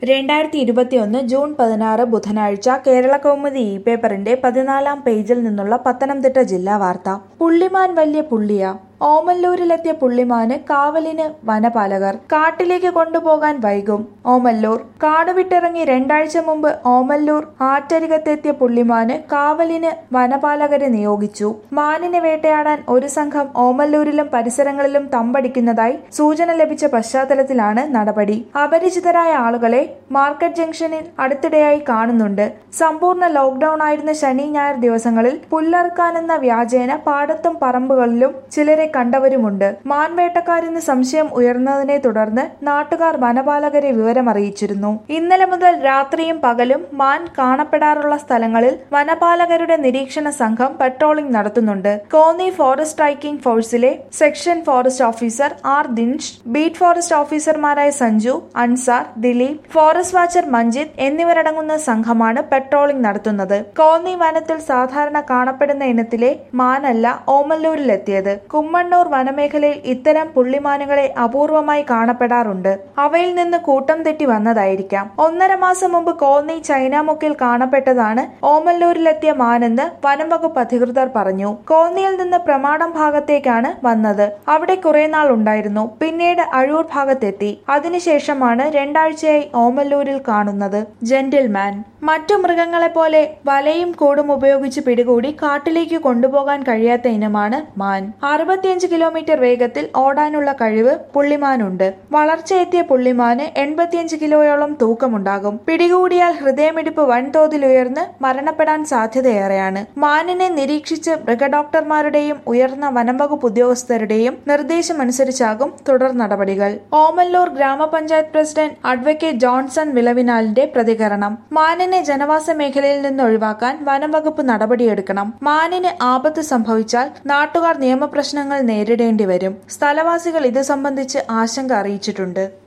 രണ്ടായിരത്തി ഇരുപത്തിയൊന്ന് ജൂൺ പതിനാറ് ബുധനാഴ്ച കേരള കൗമുദി ഇ പേപ്പറിന്റെ പതിനാലാം പേജിൽ നിന്നുള്ള പത്തനംതിട്ട ജില്ലാ വാർത്ത പുള്ളിമാൻ വലിയ പുള്ളിയ ഓമല്ലൂരിലെത്തിയ പുള്ളിമാന് കാവലിന് വനപാലകർ കാട്ടിലേക്ക് കൊണ്ടുപോകാൻ വൈകും ഓമല്ലൂർ കാട് വിട്ടിറങ്ങി രണ്ടാഴ്ച മുമ്പ് ഓമല്ലൂർ ആറ്റരികത്തെത്തിയ പുള്ളിമാന് കാവലിന് വനപാലകരെ നിയോഗിച്ചു മാനിനെ വേട്ടയാടാൻ ഒരു സംഘം ഓമല്ലൂരിലും പരിസരങ്ങളിലും തമ്പടിക്കുന്നതായി സൂചന ലഭിച്ച പശ്ചാത്തലത്തിലാണ് നടപടി അപരിചിതരായ ആളുകളെ മാർക്കറ്റ് ജംഗ്ഷനിൽ അടുത്തിടെയായി കാണുന്നുണ്ട് സമ്പൂർണ്ണ ലോക്ഡൌൺ ആയിരുന്ന ശനി ഞായർ ദിവസങ്ങളിൽ പുല്ലറുക്കാനെന്ന വ്യാജേന പാടത്തും പറമ്പുകളിലും ചിലരെ കണ്ടവരുമുണ്ട് മാൻവേട്ടക്കാരെന്ന് സംശയം ഉയർന്നതിനെ തുടർന്ന് നാട്ടുകാർ വനപാലകരെ വിവരമറിയിച്ചിരുന്നു ഇന്നലെ മുതൽ രാത്രിയും പകലും മാൻ കാണപ്പെടാറുള്ള സ്ഥലങ്ങളിൽ വനപാലകരുടെ നിരീക്ഷണ സംഘം പട്രോളിംഗ് നടത്തുന്നുണ്ട് കോന്നി ഫോറസ്റ്റ് സ്ട്രൈക്കിംഗ് ഫോഴ്സിലെ section forest officer R Dinesh beat forest ഓഫീസർമാരായ സഞ്ജു അൻസാർ ദിലീപ് ഫോറസ്റ്റ് വാച്ചർ മഞ്ജിത്ത് എന്നിവരടങ്ങുന്ന സംഘമാണ് പട്രോളിംഗ് നടത്തുന്നത് കോന്നി വനത്തിൽ സാധാരണ കാണപ്പെടുന്ന ഇനത്തിലെ മാനല്ല ഓമല്ലൂരിലെത്തിയത് കുമ്മണ്ണൂർ വനമേഖലയിൽ ഇത്തരം പുള്ളിമാനുകളെ അപൂർവമായി കാണപ്പെടാറുണ്ട് അവയിൽ നിന്ന് കൂട്ടം തെറ്റി വന്നതായിരിക്കാം ഒന്നര മാസം മുമ്പ് കോന്നി ചൈനാമുക്കിൽ കാണപ്പെട്ടതാണ് ഓമല്ലൂരിലെത്തിയ മാനെന്ന് വനം വകുപ്പ് അധികൃതർ പറഞ്ഞു കോന്നിയിൽ നിന്ന് പ്രമാടം ഭാഗത്തേക്കാണ് വന്നത് അവിടെ കുറെ നാൾ ഉണ്ടായിരുന്നു പിന്നീട് അഴൂർ ഭാഗത്തെത്തി അതിനുശേഷമാണ് രണ്ടാഴ്ചയായി ഓമല്ലൂരിൽ കാണുന്നത് ജെന്റിൽമാൻ മറ്റു മൃഗങ്ങളെ പോലെ വലയും കൂടും ഉപയോഗിച്ച് പിടികൂടി കാട്ടിലേക്ക് കൊണ്ടുപോകാൻ കഴിയാത്ത ഇനമാണ് മാൻ അറുപത്തിയഞ്ച് കിലോമീറ്റർ വേഗത്തിൽ ഓടാനുള്ള കഴിവ് പുള്ളിമാനുണ്ട് വളർച്ചയെത്തിയ പുള്ളിമാന് എൺപത്തിയഞ്ച് കിലോയോളം തൂക്കമുണ്ടാകും പിടികൂടിയാൽ ഹൃദയമിടിപ്പ് വൻതോതിൽ ഉയർന്ന് മരണപ്പെടാൻ സാധ്യതയേറെയാണ് മാനിനെ നിരീക്ഷിച്ച് മൃഗഡോക്ടർമാരുടെയും ഉയർന്ന വനംവകുപ്പ് ഉദ്യോഗസ്ഥരുടെയും നിർദ്ദേശമനുസരിച്ചാകും തുടർ നടപടികൾ ഓമല്ലൂർ ഗ്രാമപഞ്ചായത്ത് പ്രസിഡന്റ് അഡ്വക്കേറ്റ് ജോൺസൺ വിളവിനാലിന്റെ പ്രതികരണം മാനിനെ ജനവാസ മേഖലയിൽ നിന്ന് ഒഴിവാക്കാൻ വനംവകുപ്പ് നടപടിയെടുക്കണം മാനിന് ആപത്ത് സംഭവിച്ചാൽ നാട്ടുകാർ നിയമപ്രശ്നങ്ങൾ നേരിടേണ്ടി വരും സ്ഥലവാസികൾ ഇത് സംബന്ധിച്ച് ആശങ്ക അറിയിച്ചിട്ടുണ്ട്